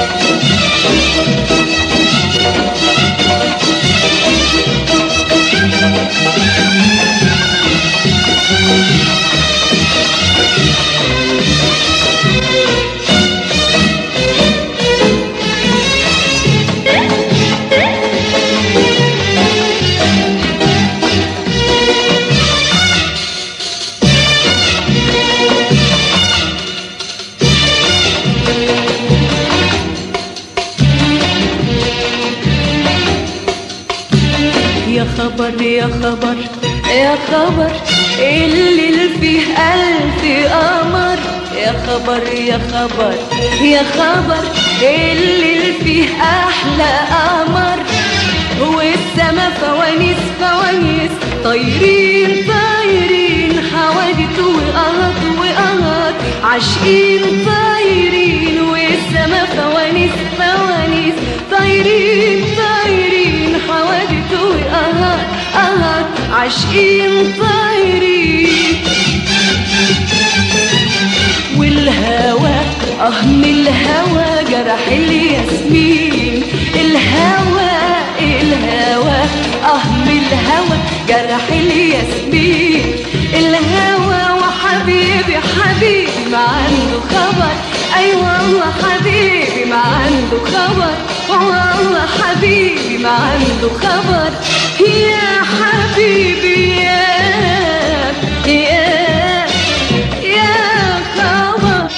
يا خبر يا خبر يا خبر اللي فيه ألف قمر يا خبر يا خبر يا خبر اللي فيه أحلى قمر والسما فوانيس فوانيس طايرين طايرين حوادث وقهط وقهط عاشقين طايرين والسما فوانيس فوانيس طايرين طايرين حوادث وقهط قهط عاشقين طايرين والهوى اه من الهوى جرح الياسمين الهوى الهوى اه من الهوى جرح الياسمين الهوى وحبيبي حبيبي ما عنده خبر اي والله حبيبي ما عنده خبر والله حبيبي ما عنده خبر يا حبيبي يا يا يا خبر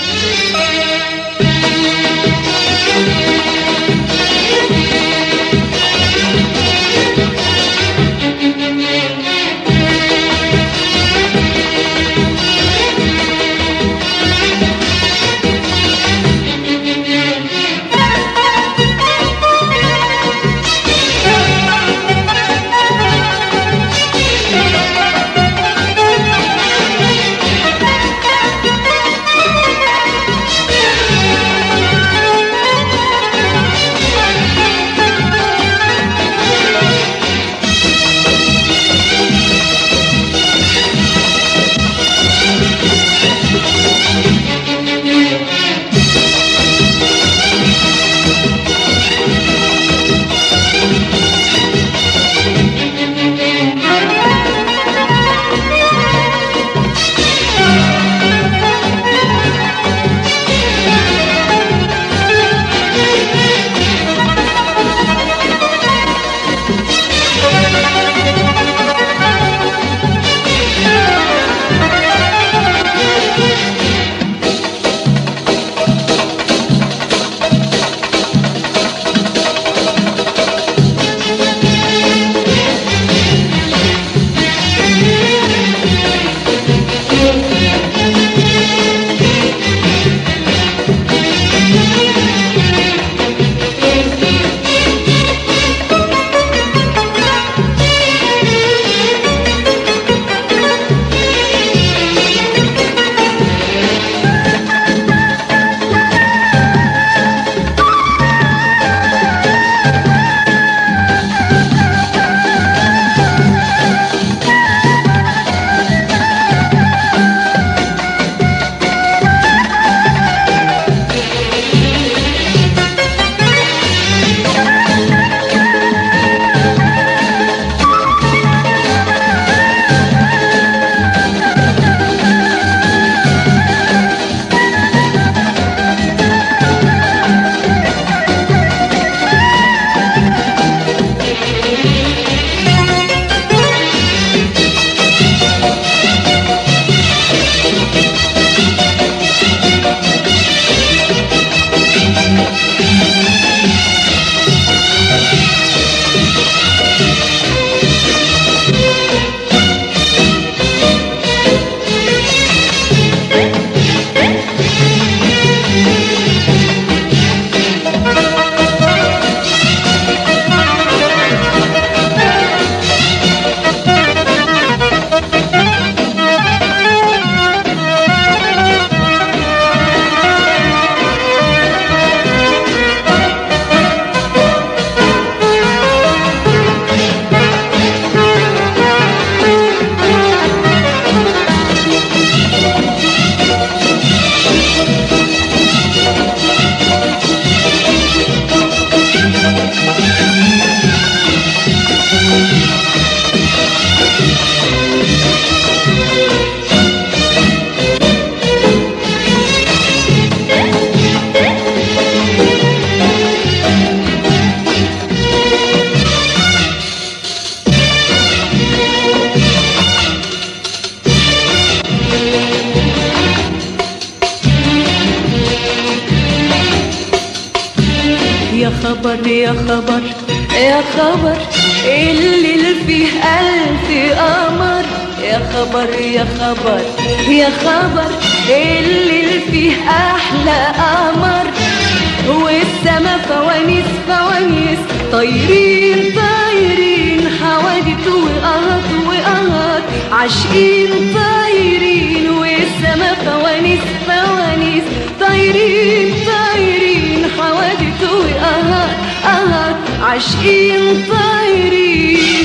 يا خبر يا خبر يا خبر الليل فيه ألف قمر يا خبر يا خبر يا خبر الليل فيه أحلى قمر والسما فوانيس فوانيس طايرين طايرين حوادث وقهط وقهط عاشقين طايرين والسما فوانيس فوانيس طايرين طايرين حوادث وقهط قهط عاشقين طايرين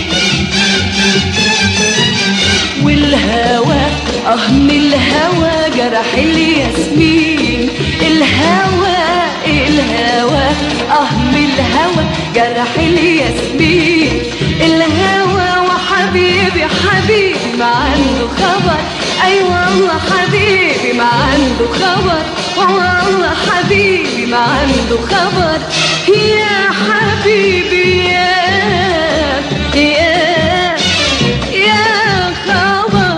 والهوى اه من الهوى جرح الياسمين الهوى الهوى اه من الهوى جرح الياسمين الهوى وحبيبي حبيبي ما عنده خبر اي والله حبيبي ما عنده خبر والله حبيبي ما عنده خبر يا حبيبي يا يا يا خبر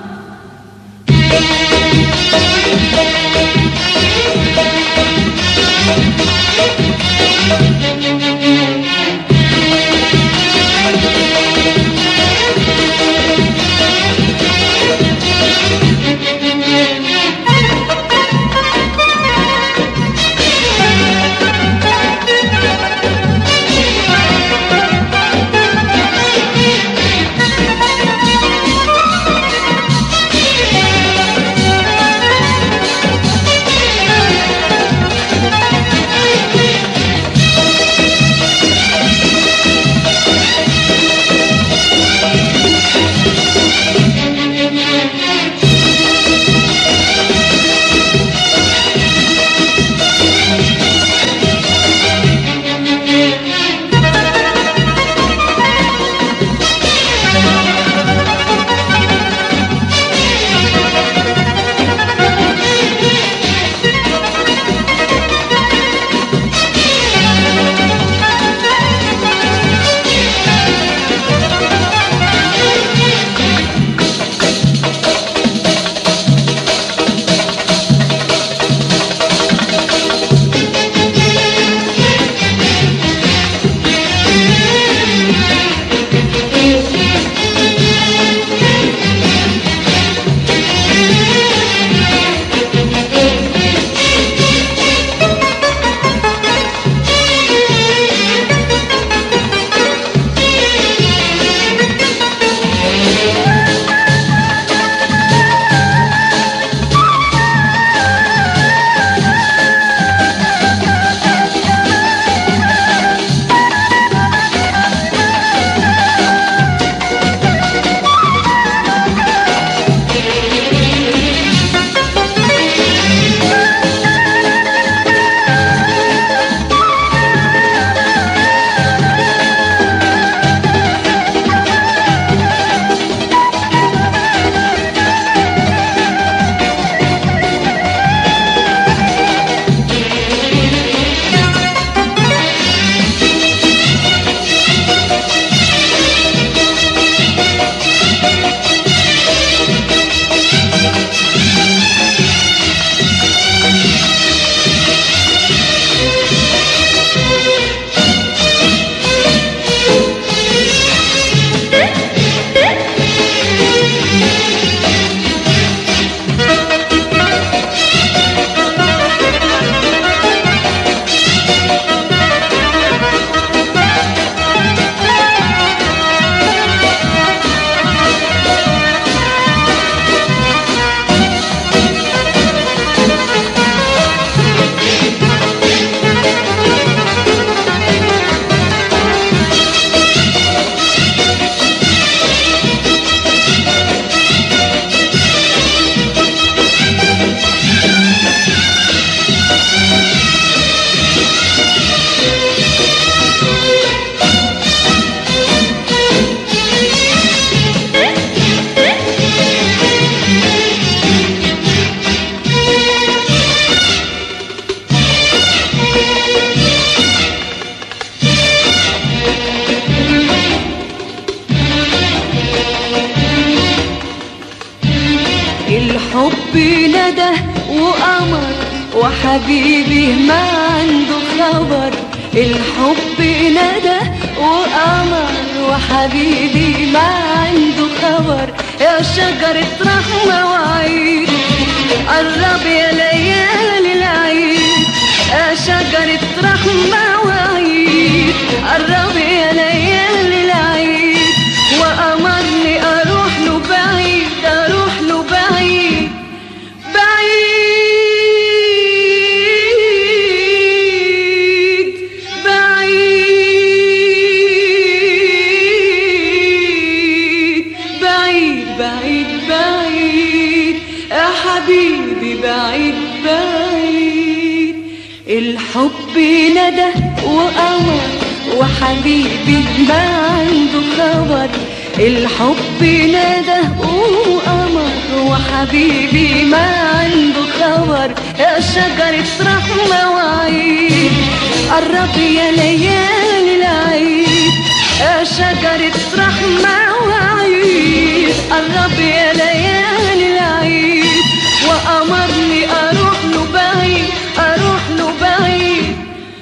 الحب ندى وقمر وحبيبي ما عنده خبر الحب ندى وقمر وحبيبي ما عنده خبر يا شجرة رحمة وعيد قرب يا ليالي العيد يا شجرة رحمة وعيد قرب يا ليالي العيد وأمرني أروح له بعيد أروح له بعيد بعيد بعيد بعيد بعيد بعيد يا حبيبي بعيد بعيد الحب ندى وقمر وحبيبي ما عنده خبر الحب ندى وقمر وحبيبي ما عنده خبر يا شجرة رحمة وعيد قرب يا ليالي العيد يا شجرة رحمة وعيد قرب يا ليالي العيد وأمرني أروح له بعيد أروح له بعيد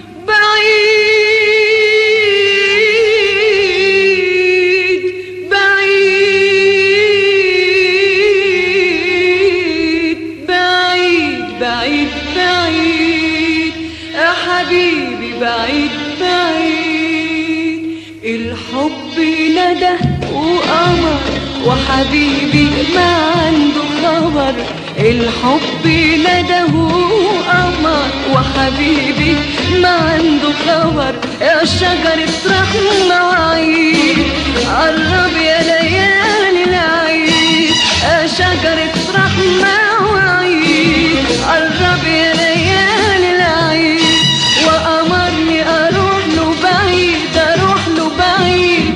بعيد بعيد بعيد بعيد بعيد يا حبيبي بعيد بعيد الحب ندى وقمر وحبيبي ما عنده خبر الحب ندى وقمر وحبيبي ما عنده خبر يا شجرة رحمة وعيد قرب يا ليالي العيد يا شجرة رحمة وعيد قرب يا ليالي العيد وأمرني أروح له بعيد أروح له بعيد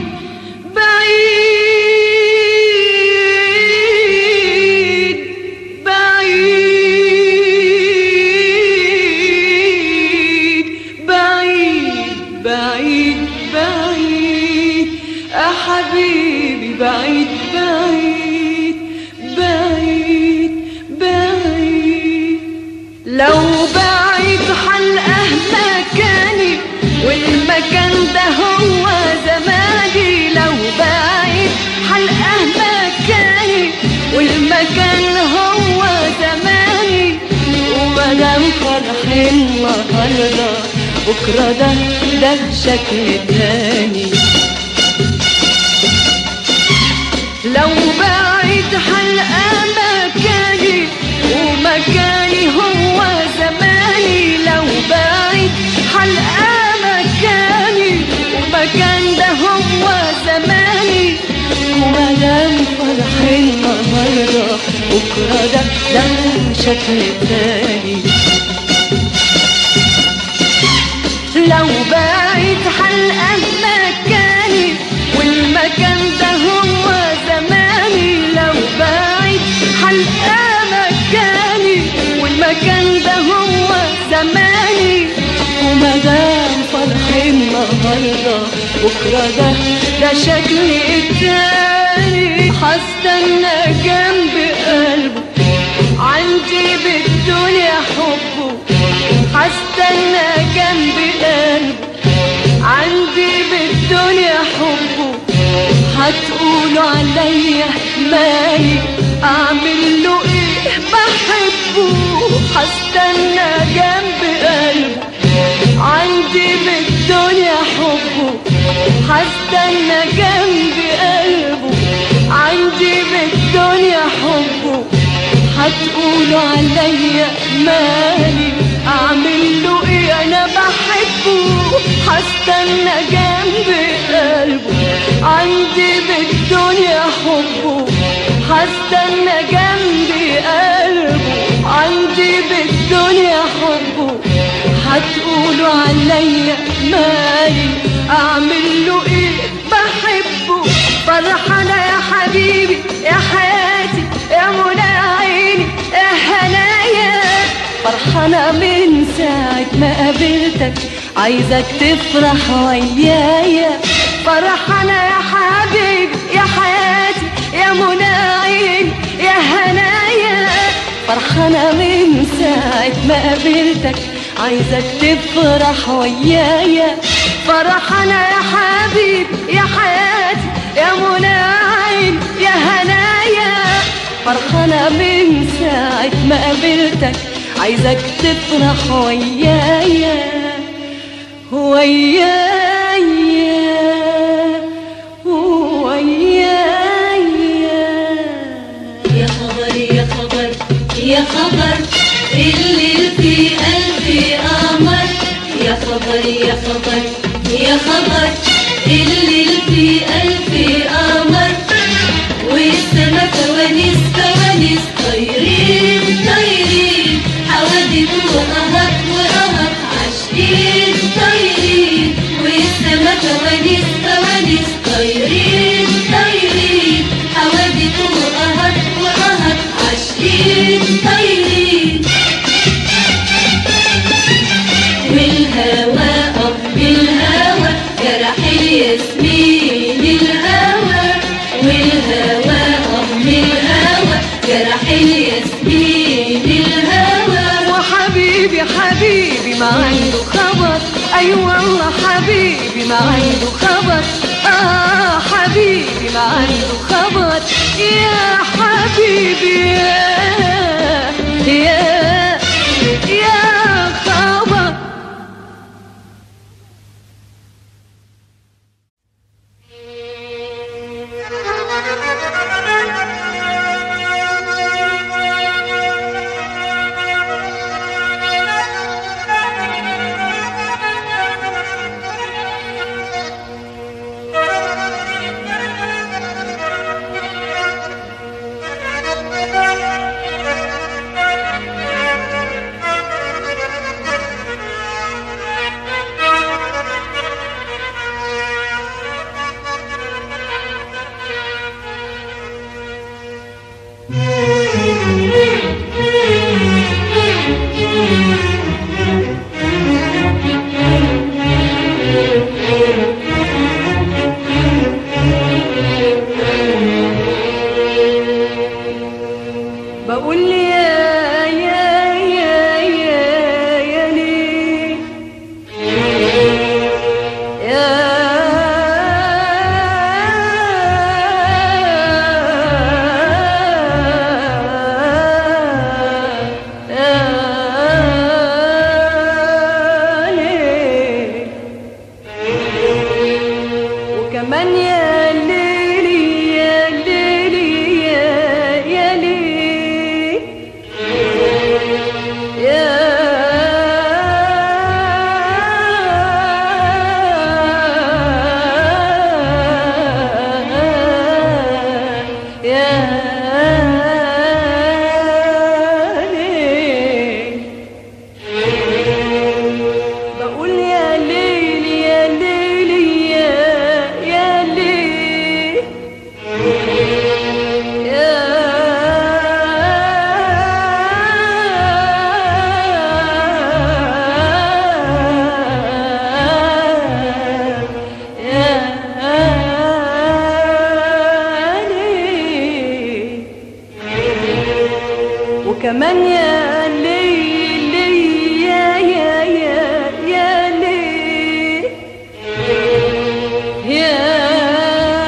بعيد بعيد بعيد بعيد بعيد يا حبيبي بعيد بعيد بعيد بعيد لو بعيد حلقه مكاني والمكان ده هو زماني لو بعيد حلقه مكاني والمكان هو زماني ومدام فرحين النهارده بكره ده ده شكل تاني لو بعيد حلقة مكاني ومكاني هو زماني لو بعيد حلقة مكاني ومكان ده هو زماني ومدام فرحين النهارده بكرة ده ده شكل تاني لو بعيد حلقة مكاني والمكان ده هو زماني لو بعيد حلقة مكاني والمكان ده هو زماني ومدام فرحي النهارده بكرة ده ده شكل التاني هستنى جنب قلبه عندي بالدنيا حبه هستنى جنب قلبه عندي بالدنيا حبه هتقولوا عليا مالي اعمل له ايه بحبه هستنى جنب قلبه عندي بالدنيا حبه هستنى جنب قلبه عندي بالدنيا حبه هتقولوا عليا مالي اعمل له ايه انا بحبه هستنى جنب قلبه عندي بالدنيا حبه هستنى جنب قلبه عندي بالدنيا حبه هتقولوا عليا مالي اعمل له ايه بحبه فرحانه يا حبيبي يا حياتي يا منى عيني يا هنايا فرحانه من ساعه ما قابلتك عايزك تفرح ويايا فرحانه يا حبيبي يا حياتي يا منى عيني يا هنايا فرحانة من ساعة ما قابلتك عايزك تفرح ويايا فرحنا يا حبيب يا حياتي يا منى عين يا هنايا فرحانة من ساعة ما قابلتك عايزك تفرح ويايا ويايا ويايا يا خبر يا خبر يا خبر اللي في قلبي قمر يا خبر يا خبر يا خبر اللي في قلبي قمر والسما فوانيس فوانيس طايرين طايرين حوادث وقهر وقهر عاشقين طايرين والسما فوانيس فوانيس طايرين طايرين حوادث وقهر وقهر عاشقين طايرين والهوى أم الهوى جرح الياسمين الهوى والهوى أم الهوى جرح الياسمين الهوى وحبيبي حبيبي ما عنده خبر اي والله حبيبي ما عنده خبر اه حبيبي ما عنده خبر يا حبيبي يا يا يا خبر بقول يا يا يا يا يا ليه يا يا ليه وكمان يا ليلي يا ليلي يا يا ليلي يا يا ليل بقول يا ليل يا ليل يا يا ليل يا يا ليل وكمان يا ليل يا يا يا يا ليل يا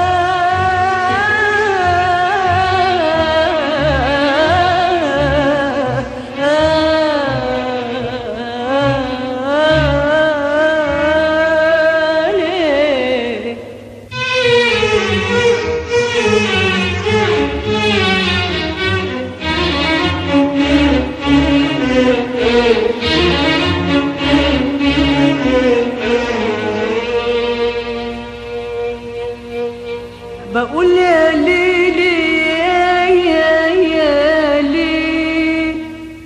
ليل بقول يا ليلي يا يا يا ليل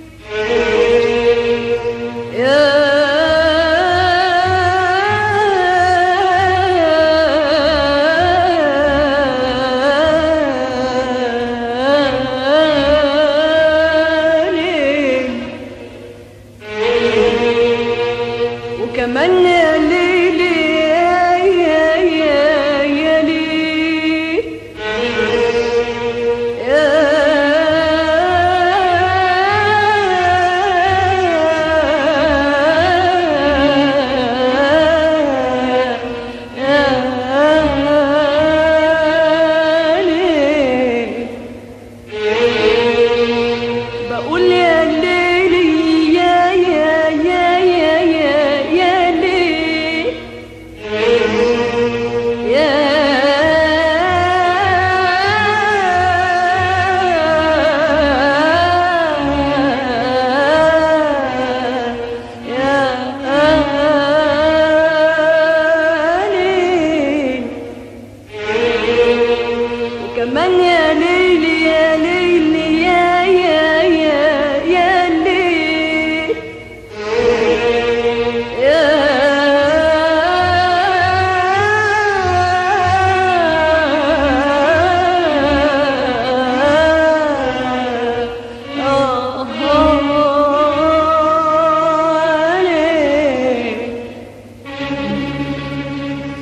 يا ليل وكمان يا ليلي يا يا يا يا ليل يا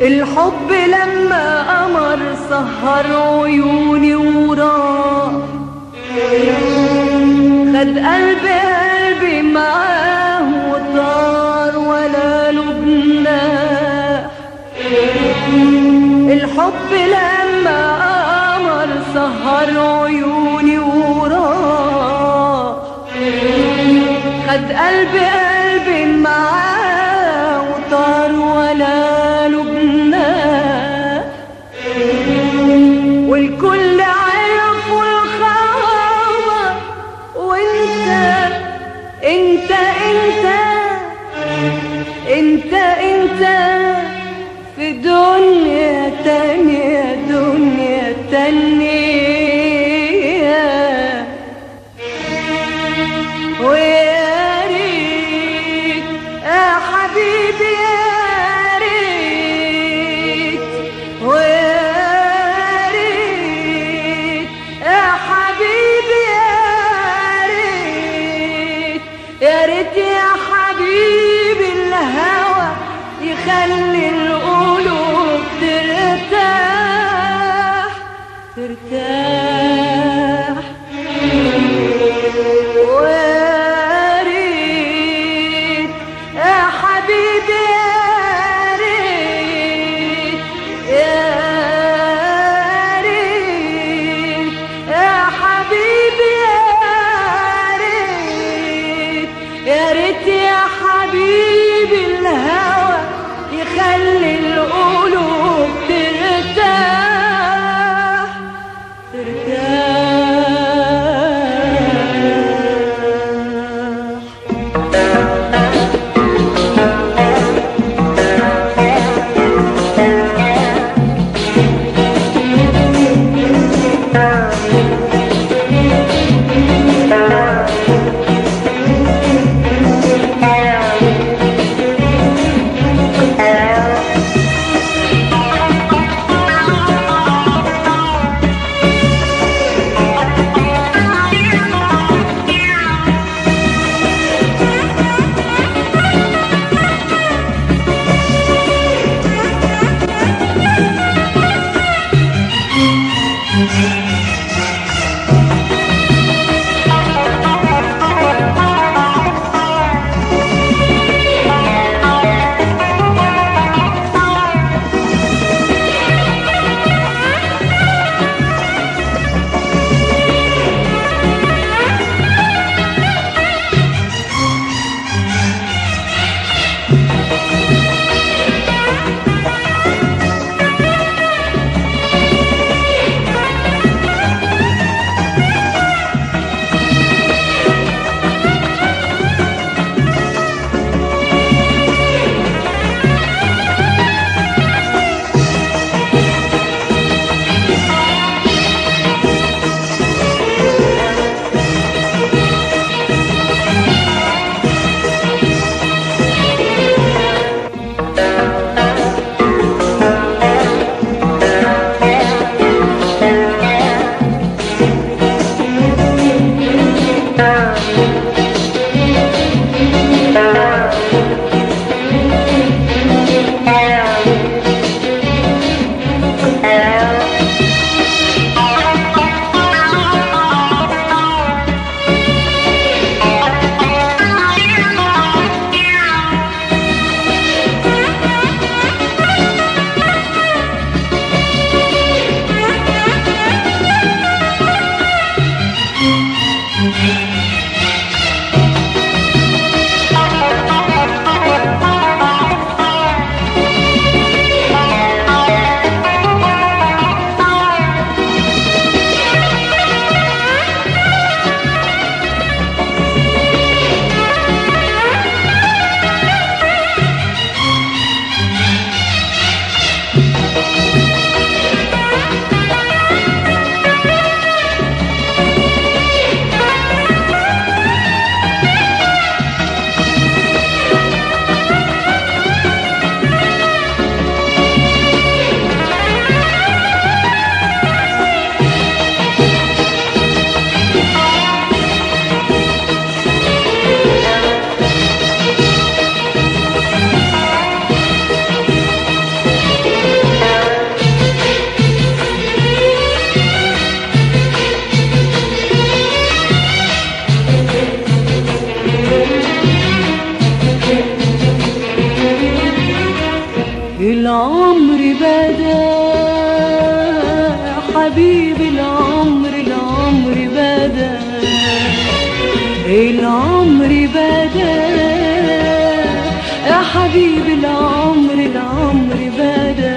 الحب لما قمر سهر عيوني وراح خد قلبي قلبي معاه وطار ولا لبناه الحب لما قمر سهر عيوني وراح خد قلبي قلبي معاه وطار ولا لبناه والكل عرف والخبر وانت انت انت انت انت في دنيا تانية دنيا تانية ويا ريت يا حبيبي يا ريت ويا ريت يا حبيبي يا ريت يا ريت يا حبيبي الهوى يخلي القلوب ترتاح ترتاح ويا ريت يا حبيبي العمر بدا حبيبي العمر العمر بدا العمر بدا يا حبيبي العمر العمر بدا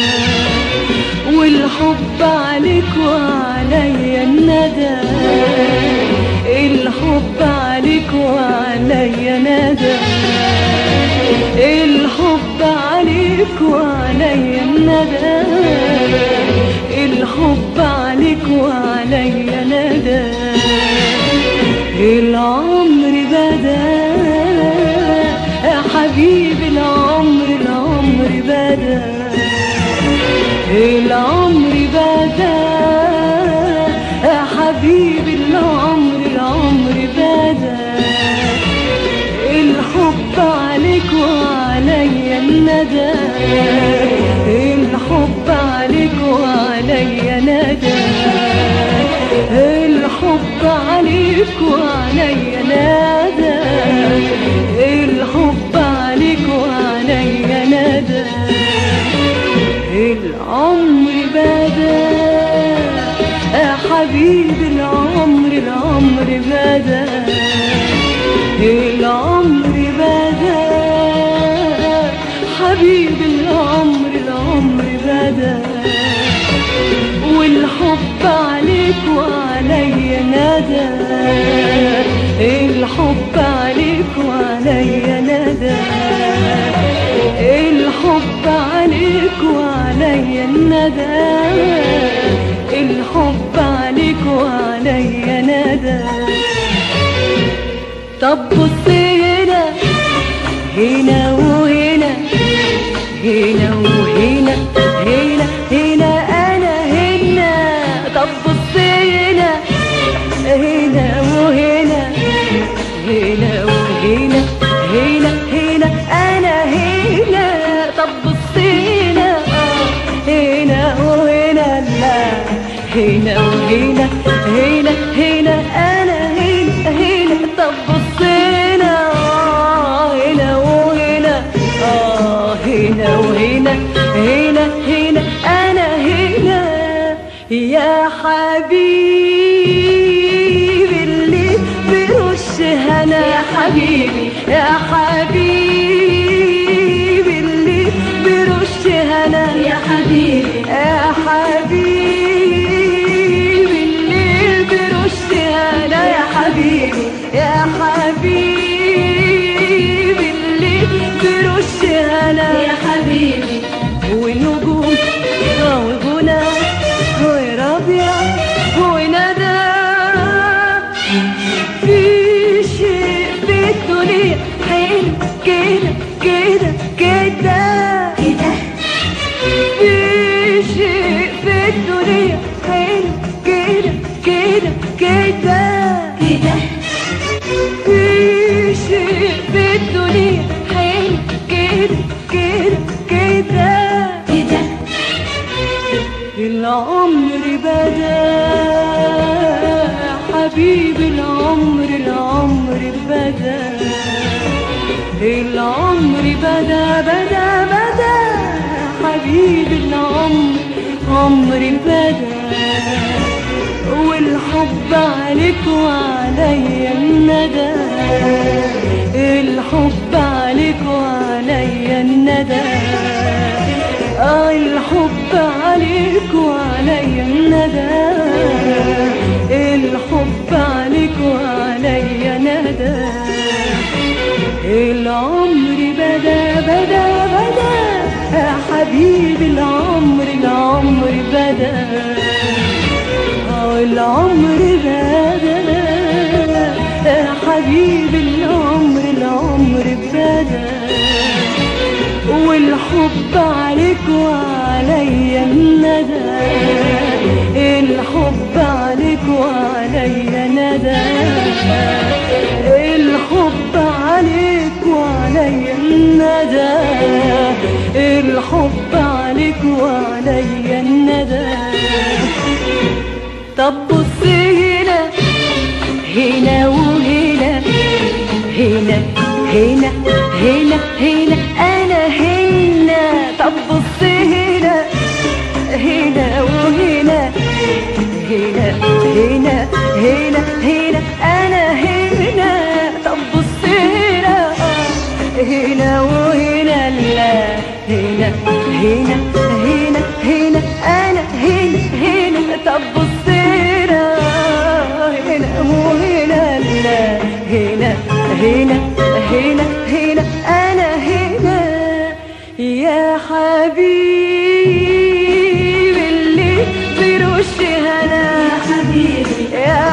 والحب عليك وعليا الندى الحب عليك وعليا ندى الحب عليك وعليا الندى الحب عليك وعليا ندى العمر بدا يا حبيبي العمر العمر بدا العمر بدا يا حبيبي العمر العمر بدا الحب عليك وعليا الندى الحب عليك وعليا ندى الحب عليك وعليا ندى الحب عليك وعليا ندى العمر بدا يا حبيبي العمر العمر بدا العمر بدا حبيبي العمر العمر بدا والحب عليك وعليا ندى الحب عليك وعليا ندى الحب عليك وعليا الندى الحب عليك وعليا ندى طب بص هنا هنا وهنا هنا وهنا هنا هنا انا هنا طب بص هنا هنا وهنا هنا وهنا هنا هنا انا هنا طب بص هنا آه، هنا وهنا لا هنا وهنا هنا هنا انا هنا هنا طب بص هنا آه، هنا وهنا اه هنا وهنا هنا هنا انا هنا يا حبيبي اللي برش هنا يا حبيبي يا حبيبي اللي برش هنا يا حبيبي يا حبيبي اللي برش هنا يا حبيبي يا حبيبي اللي برش هنا يا حبيبي ونجوم وغنى وربيع وندى في شيء في الدنيا حلو كده كده كده كده في شيء في الدنيا حلو كده كده كده كده في شيء في الدنيا حلو كده كده كده كده العمر بدا حبيبي العمر العمر بدا العمر بدا بدا بدا حبيبي العمر عمر بدا والحب عليك وعليا الندى الحب عليك وعليا الندى آه الحب عليك وعليا الندى الحب عليك وعليا ندى العمر بدا بدا بدا يا حبيبي العمر العمر بدا آه العمر بدا يا حبيبي العمر العمر بدا والحب عليك وعليا الندى الحب عليك وعليا ندى الحب عليك وعليا الندى الحب عليك وعليا الندى طب بص هنا هنا وهنا هنا هنا هنا هنا انا هنا طب هنا هنا هنا انا هنا هنا طب بصينا هنا مو هنا لا هنا هنا هنا هنا انا هنا يا حبيبي اللي برش هنا يا حبيبي يا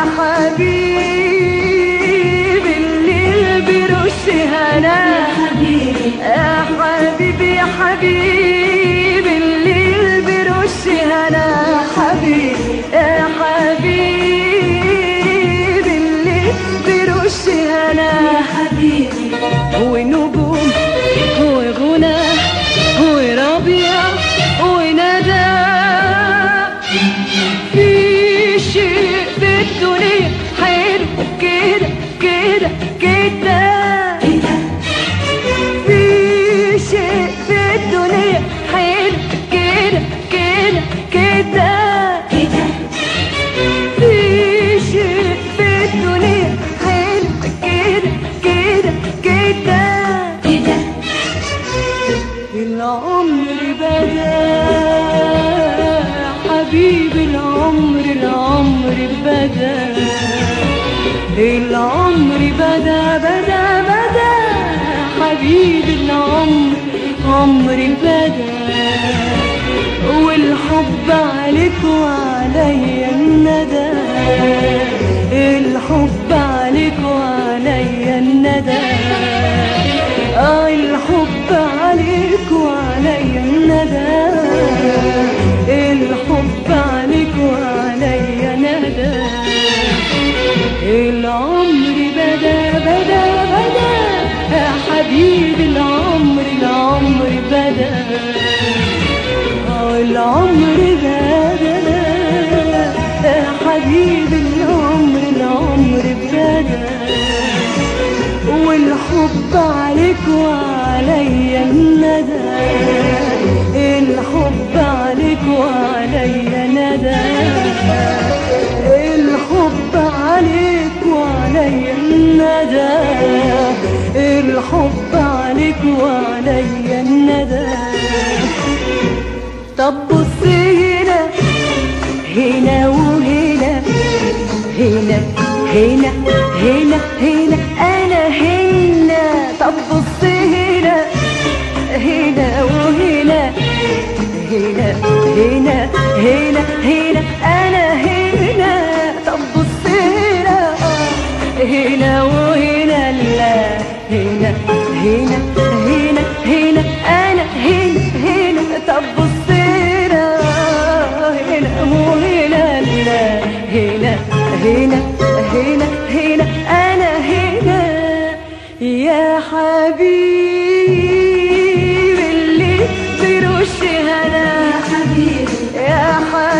حبيبي اللي برش هنا يا حبيبي يا حبيبي يا حبيبي الليل برش هنا حبيبي يا حبيبي الليل برش هنا يا حبيبي ونجوم وغنى وربيع وندى في شيء في الدنيا حلو كده كده كده كده في شيء في الدنيا حلو كده كده كده كده في شيء في الدنيا حلو كده كده كده كده العمر بدا حبيبي العمر العمر بدا العمر بدا بدا بدا حبيبي العمر عمر بدا والحب عليك وعليا الندى الحب عليك وعليا الندى آه الحب عليك وعليا الندى الحب عليك وعليا ندى العمر بدا بدا بدا يا حبيبي العمر العمر بدا آه العمر بدا يا حبيبي العمر العمر بدا والحب عليك وعليا الندى الحب عليك وعليا ندى الحب عليك وعليا الندى الحب عليك وعليا الندى طب بص هنا هنا وهنا هنا هنا هنا هنا انا هنا طب بص هنا هنا وهنا هنا هنا هنا هنا انا هنا طب بص هنا هنا وهنا لا هنا هنا هنا هنا انا هنا هنا طب بص هنا هنا وهنا لا هنا هنا هنا هنا انا هنا يا حبيبي اللي برش هنا يا حبيبي يا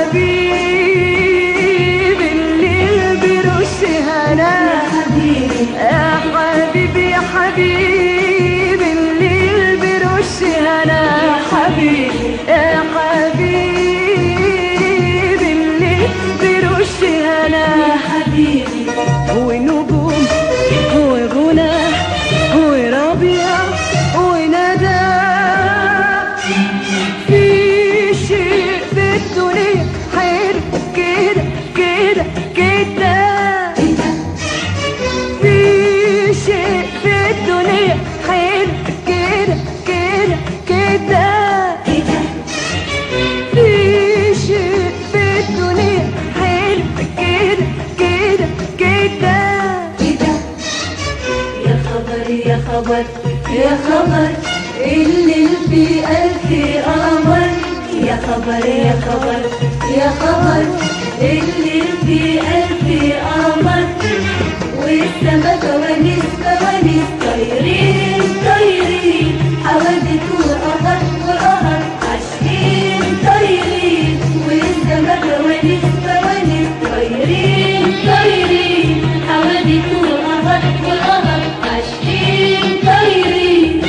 حبيبي اللي برش هنا يا حبيبي يا حبيبي يا حبيبي اللي برش هنا حبيبي يا حبيبي اللي برش هنا يا حبيبي ونجوم وغنى وربيع وندى في شيء في الدنيا حلو كده كده كده كده في شيء في الدنيا حلو كده كده كده كده في شيء في الدنيا حلو كده كده كده كده يا خبر يا خبر يا خبر اللي في ألف قمر يا خبر يا خبر يا خبر اللي في ألف قمر والسما فوانيس فوانيس طايرين طايرين حوادث وقمر وقمر عاشقين طايرين والسما فوانيس فوانيس طايرين طايرين حوادث وقمر وقمر عاشقين طايرين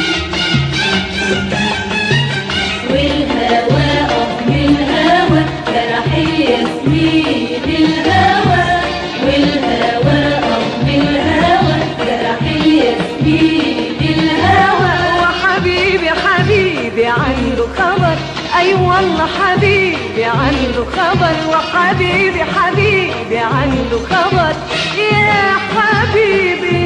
والهوى أم الهوى جرح الياسمين الهوى والهوى أم الهوى جرح الياسمين الهوى وحبيبي حبيبي عنده خبر اي والله حبيبي عنده خبر وحبيبي حبيبي عنده خبر يا حبيبي